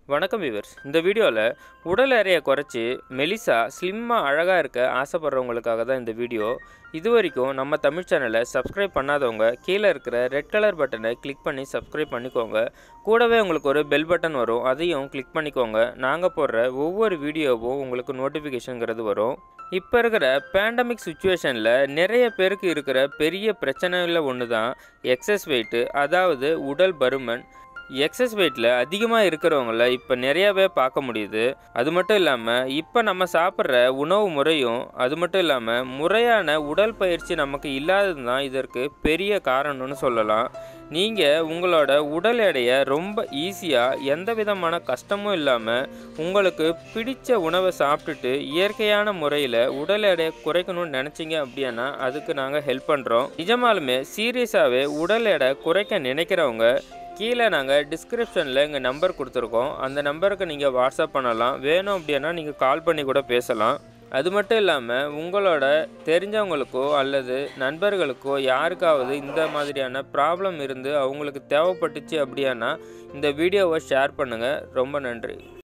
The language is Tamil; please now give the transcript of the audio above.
வணக்கம் விவர்ஸ் இந்த வீடியோவில் உடல் எடையை குறைச்சி மெலிசா ஸ்லிம்மாக அழகாக இருக்க ஆசைப்படுறவங்களுக்காக தான் இந்த வீடியோ இது வரைக்கும் நம்ம தமிழ் சேனலை சப்ஸ்கிரைப் பண்ணாதவங்க கீழே இருக்கிற ரெட் கலர் பட்டனை கிளிக் பண்ணி சப்ஸ்கிரைப் பண்ணிக்கோங்க கூடவே உங்களுக்கு ஒரு பெல் பட்டன் வரும் அதையும் கிளிக் பண்ணிக்கோங்க நாங்கள் போடுற ஒவ்வொரு வீடியோவும் உங்களுக்கு நோட்டிஃபிகேஷனுங்கிறது வரும் இப்போ இருக்கிற பேண்டமிக் சுச்சுவேஷனில் நிறைய பேருக்கு இருக்கிற பெரிய பிரச்சனையில் ஒன்று தான் எக்ஸஸ் வெயிட்டு அதாவது உடல் பருமன் எக்ஸஸ் வெயிட்டில் அதிகமாக இருக்கிறவங்கள இப்போ நிறையாவே பார்க்க முடியுது அது மட்டும் இல்லாமல் இப்போ நம்ம சாப்பிட்ற உணவு முறையும் அது மட்டும் இல்லாமல் முறையான உடல் பயிற்சி நமக்கு இல்லாதது தான் இதற்கு பெரிய காரணம்னு சொல்லலாம் நீங்கள் உங்களோட உடல் எடையை ரொம்ப ஈஸியாக எந்த விதமான கஷ்டமும் இல்லாமல் உங்களுக்கு பிடிச்ச உணவை சாப்பிட்டுட்டு இயற்கையான முறையில் உடல் எடையை குறைக்கணும்னு நினச்சிங்க அப்படின்னா அதுக்கு நாங்கள் ஹெல்ப் பண்ணுறோம் நிஜமாலுமே சீரியஸாகவே உடல் எடை குறைக்க நினைக்கிறவங்க கீழே நாங்கள் டிஸ்கிரிப்ஷனில் எங்கள் நம்பர் கொடுத்துருக்கோம் அந்த நம்பருக்கு நீங்கள் வாட்ஸ்அப் பண்ணலாம் வேணும் அப்படின்னா நீங்கள் கால் பண்ணி கூட பேசலாம் அது மட்டும் இல்லாமல் உங்களோட தெரிஞ்சவங்களுக்கோ அல்லது நண்பர்களுக்கோ யாருக்காவது இந்த மாதிரியான ப்ராப்ளம் இருந்து அவங்களுக்கு தேவைப்பட்டுச்சு அப்படின்னா இந்த வீடியோவை ஷேர் பண்ணுங்கள் ரொம்ப நன்றி